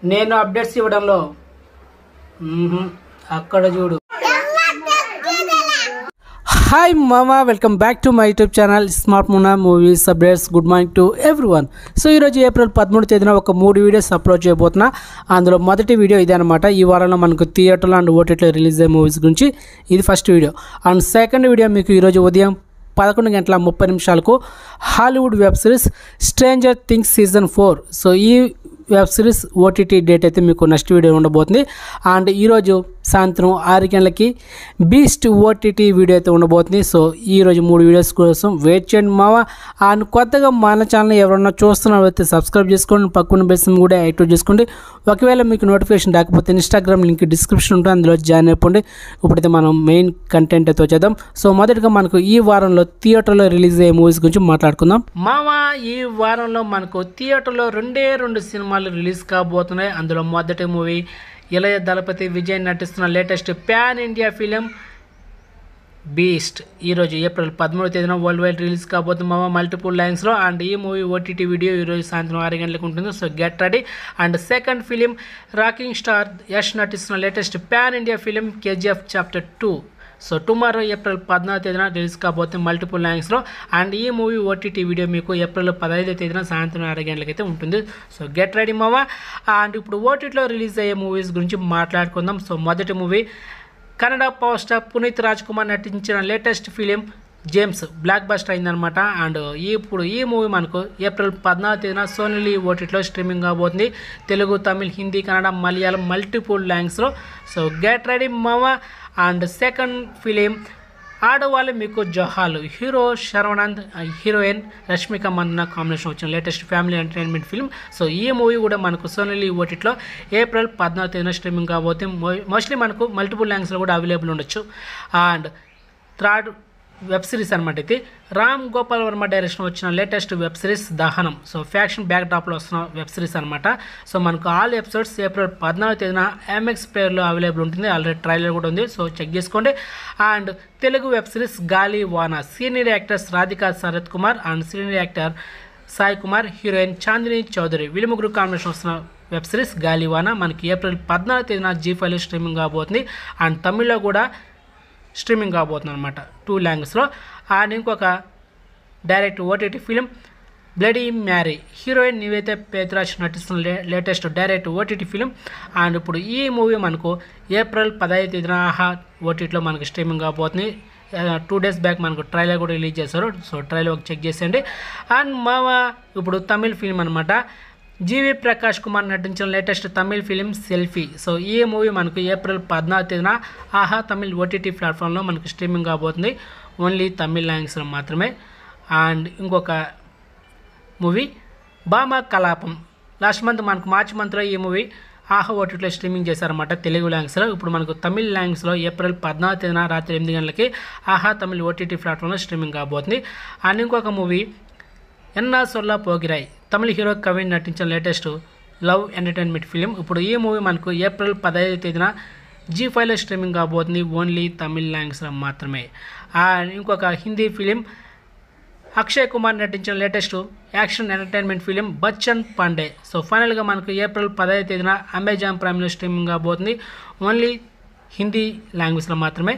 నేను అప్డేట్స్ ఇవ్వడంలో మ్మ్హ్మ్. అక్కడ చూడు హాయ్ మామా welcome back to my YouTube channel smart మునా movies updates good morning to everyone so ఈరోజు ఏప్రిల్ పదమూడు తేదీన ఒక మూడు వీడియోస్ అప్లోడ్ చేయబోతున్నా అందులో మొదటి వీడియో ఇదే అనమాట ఈ వారంలో మనకు థియేటర్లో అండ్ ఓటీటీలో రిలీజ్ అయ్యే మూవీస్ గురించి ఇది first video and second video మీకు ఈరోజు ఉదయం పదకొండు గంటల ముప్పై నిమిషాలకు Hollywood web series stranger things season four so ఈ వెబ్ సిరీస్ ఓటీటీ డేట్ అయితే మీకు నెక్స్ట్ వీడియో ఉండబోతుంది అండ్ ఈరోజు సాయంత్రం ఆరు గంటలకి బీస్ట్ ఓటీటీ వీడియో అయితే ఉండబోతుంది సో ఈరోజు మూడు వీడియోస్ కోసం వెయిట్ చేయండి మావా అండ్ కొత్తగా మన ఛానల్ ఎవరన్నా చూస్తున్నారు అయితే సబ్స్క్రైబ్ చేసుకోండి పక్కన బెస్సం కూడా యాక్టివ్ చేసుకోండి ఒకవేళ మీకు నోటిఫికేషన్ రాకపోతే ఇన్స్టాగ్రామ్ లింక్ డిస్క్రిప్షన్ ఉంటుంది అందులో జాయిన్ అయిపోండి ఇప్పుడైతే మనం మెయిన్ కంటెంట్ అయితే వచ్చేద్దాం సో మొదటగా మనకు ఈ వారంలో థియేటర్లో రిలీజ్ అయ్యే మూవీస్ గురించి మాట్లాడుకుందాం మావా ఈ వారంలో మనకు థియేటర్లో రెండే రెండు సినిమాలు రిలీజ్ కాబోతున్నాయి అందులో మొదటి మూవీ ఇళయ దళపతి విజయ్ నటిస్తున్న latest pan India film Beast ఈరోజు ఏప్రిల్ పదమూడు తేదీన వరల్డ్ వైడ్ రిలీజ్ కాబోతుంది మామ మల్టిపుల్ లైన్స్లో అండ్ ఈ మూవీ ఓటీటీ వీడియో ఈరోజు సాయంత్రం ఆరు గంటలకు ఉంటుంది so get ready and second film rocking star Yash నటిస్తున్న latest pan India film KGF chapter two so tomorrow April పద్నాలుగు తేదీన రిలీజ్ కాబోతుంది మల్టిపుల్ లాంగ్స్లో అండ్ ఈ మూవీ ఓటీటీ వీడియో మీకు ఏప్రిల్ పదహైదో తేదీన సాయంత్రం ఆరు గంటలకైతే ఉంటుంది సో గెట్ రెడీ మావా అండ్ ఇప్పుడు ఓటీటీలో రిలీజ్ అయ్యే మూవీస్ గురించి మాట్లాడుకుందాం సో మొదటి movie Kannada power star Puneeth Raj Kumar నటించిన latest film James block buster అయిందనమాట అండ్ ఇప్పుడు ఈ మూవీ మనకు ఏప్రిల్ పద్నాలుగు తేదీన సోనీ ఓటీటీలో స్ట్రీమింగ్ కాబోతుంది తెలుగు తమిళ్ హిందీ కన్నడ మలయాళం మల్టిపుల్ లాంగ్స్లో సో గెట్ రెడీ మామ and second film Aadavallu Meeku Johaarlu hero Sharwanand heroine Rashmika Mandanna combination వచ్చిన latest family entertainment film so ఈ మూవీ కూడా మనకు సోనలి ఓటీట్లో ఏప్రిల్ పద్నాలుగు తేదీన స్ట్రీమింగ్ కాబోతుంది మోస్ట్లీ మనకు మల్టిపుల్ లాంగ్స్లో కూడా అవైలబుల్ ఉండొచ్చు అండ్ థర్డ్ వెబ్ సిరీస్ అనమాట ఇది రామ్ గోపాల్ వర్మ డైరెక్షన్ వచ్చిన latest web series Dahanam so faction back డ్రాప్లో వస్తున్న వెబ్ సిరీస్ అనమాట సో మనకు ఆల్ ఎపిసోడ్స్ ఏప్రిల్ పద్నాలుగు తేదీన ఎంఎక్స్ ప్లేయర్లో అవైలబుల్ ఉంటుంది ఆల్రెడీ ట్రైలర్ కూడా ఉంది సో చెక్ చేసుకోండి and Telugu web series Gaali Vaana senior actors Radhika Sarath Kumar and senior actor Sai Kumar heroine Chandini Chowdary వీళ్ళ ముగ్గురు కాంబినేషన్ వస్తున్న వెబ్ సిరీస్ గాలివానా మనకి ఏప్రిల్ పద్నాలుగు తేదీన జీ ఫైవ్లో స్ట్రీమింగ్ కాబోతుంది అండ్ తమిళ్లో కూడా స్ట్రీమింగ్ కాబోతుంది అనమాట టూ లాంగ్వేజ్లో అండ్ ఇంకొక direct OTT film bloody Mary heroine Nivetha Pethuraj నటిస్తున్న లే latest direct OTT film and ఇప్పుడు ఈ మూవీ మనకు ఏప్రిల్ పదహైదు తేదీన ఆహా ఓటీటీలో మనకు స్ట్రీమింగ్ కాబోతుంది టూ డేస్ బ్యాక్ మనకు ట్రైలర్ కూడా రిలీజ్ చేశారు సో ట్రైలర్ చెక్ చేసేయండి అండ్ మా ఇప్పుడు తమిళ్ ఫిలిం అనమాట జీవి ప్రకాష్ కుమార్ నటించిన latest Tamil film selfie so ఈ మూవీ మనకు ఏప్రిల్ పద్నాలుగు తేదీన ఆహా తమిళ్ ఓటీటీ ప్లాట్ఫామ్లో మనకు స్ట్రీమింగ్ కాబోతుంది ఓన్లీ తమిళ్ లాంగ్వేజ్లో మాత్రమే అండ్ ఇంకొక movie Bhama Kalapam last month మనకు మార్చ్ మంత్లో ఈ మూవీ ఆహా ఓటీటీలో స్ట్రీమింగ్ చేశారన్నమాట తెలుగు లాంగ్వేజ్లో ఇప్పుడు మనకు తమిళ్ లాంగ్వేజ్లో ఏప్రిల్ పద్నాలుగు తేదీన రాత్రి ఎనిమిది గంటలకి ఆహా తమిళ్ ఓటీటీ ప్లాట్ఫామ్లో స్ట్రీమింగ్ కాబోతుంది అండ్ ఇంకొక మూవీ ఎన్నా సొల్లా పోగిరాయ్ తమిళ హీరో కవిన్ నటించిన లేటెస్ట్ లవ్ ఎంటర్టైన్మెంట్ ఫిలిం ఇప్పుడు ఈ మూవీ మనకు ఏప్రిల్ పదహైదు తేదీన జీ ఫైవ్లో స్ట్రీమింగ్ కాబోతుంది ఓన్లీ తమిళ్ లాంగ్వేజ్లో మాత్రమే అండ్ ఇంకొక హిందీ ఫిలిం అక్షయ్ కుమార్ నటించిన latest action entertainment film Bachchan Pandey so ఫైనల్గా మనకు ఏప్రిల్ పదహైదు తేదీన అమెజాన్ ప్రైమ్లో స్ట్రీమింగ్ కాబోతుంది ఓన్లీ హిందీ లాంగ్వేజ్లో మాత్రమే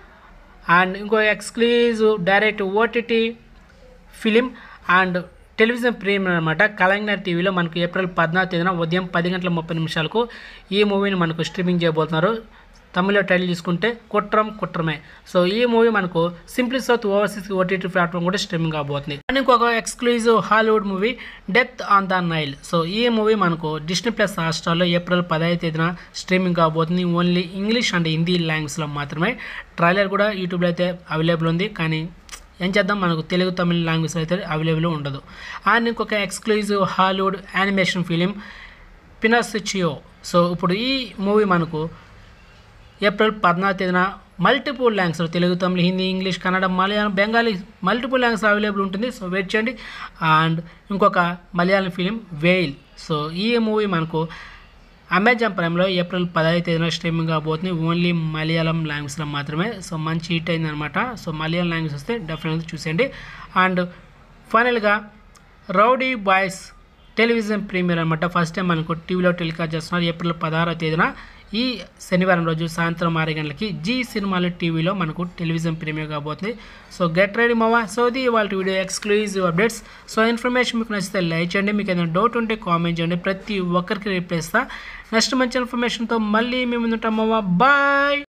అండ్ ఇంకో exclusive direct OTT film and television premiere అనమాట కలంగర్ టీవీలో మనకు ఏప్రిల్ పద్నాలుగు తేదీన ఉదయం పది గంటల ముప్పై నిమిషాలకు ఈ మూవీని మనకు స్ట్రీమింగ్ చేయబోతున్నారు తమిళలో టైటిల్ తీసుకుంటే కుట్రం కుట్రమే సో ఈ మూవీ మనకు simply south overseas OTT platform కూడా స్ట్రీమింగ్ కాబోతుంది అండ్ ఇంకొక exclusive Hollywood movie death on the Nile so ఈ మూవీ మనకు డిస్నీ ప్లస్ హాట్స్టార్లో ఏప్రిల్ పదహైదు తేదీన స్ట్రీమింగ్ కాబోతుంది ఓన్లీ ఇంగ్లీష్ అండ్ హిందీ లాంగ్వేజ్లో మాత్రమే ట్రైలర్ కూడా యూట్యూబ్లో అయితే అవైలబుల్ ఉంది కానీ ఏం చేద్దాం మనకు తెలుగు తమిళ లాంగ్వేజ్ అయితే అవైలబుల్ ఉండదు అండ్ ఇంకొక exclusive Hollywood animation film Pinocchio so ఇప్పుడు ఈ మూవీ మనకు ఏప్రిల్ పద్నాలుగు తేదీన multiple language Telugu Tamil Hindi English Kannada Malayalam Bengali multiple language available ఉంటుంది సో వెయిట్ చేయండి అండ్ ఇంకొక మలయాళం ఫిలిం వేయిల్ సో ఈ మూవీ మనకు అమెజాన్ ప్రైమ్లో ఏప్రిల్ పదహైదు తేదీన స్ట్రీమింగ్ కాబోతుంది ఓన్లీ మలయాళం లాంగ్వేజ్లో మాత్రమే సో మంచి హిట్ అయిందనమాట సో మలయాళం లాంగ్వేజ్ వస్తే డెఫినెట్గా చూసేయండి అండ్ ఫైనల్గా రౌడీ బాయ్స్ టెలివిజన్ ప్రీమియర్ అనమాట ఫస్ట్ టైం మనకు టీవీలో టెలికాస్ట్ చేస్తున్నారు ఏప్రిల్ పదహారవ తేదీన ఈ శనివారం రోజు సాయంత్రం ఆరు గంటలకి జీ సినిమాలు టీవీలో మనకు టెలివిజన్ ప్రీమియర్ కాబోతుంది సో గెట్ రెడీ మావా సో ఇది వాళ్ళ video exclusive updates so information మీకు నచ్చితే లైక్ చేయండి మీకు ఏదైనా డౌట్ ఉంటే కామెంట్ చేయండి ప్రతి ఒక్కరికి రిప్లై ఇస్తా నెక్స్ట్ మంచి ఇన్ఫర్మేషన్తో మళ్ళీ మేము ముందుంటాం మావా బాయ్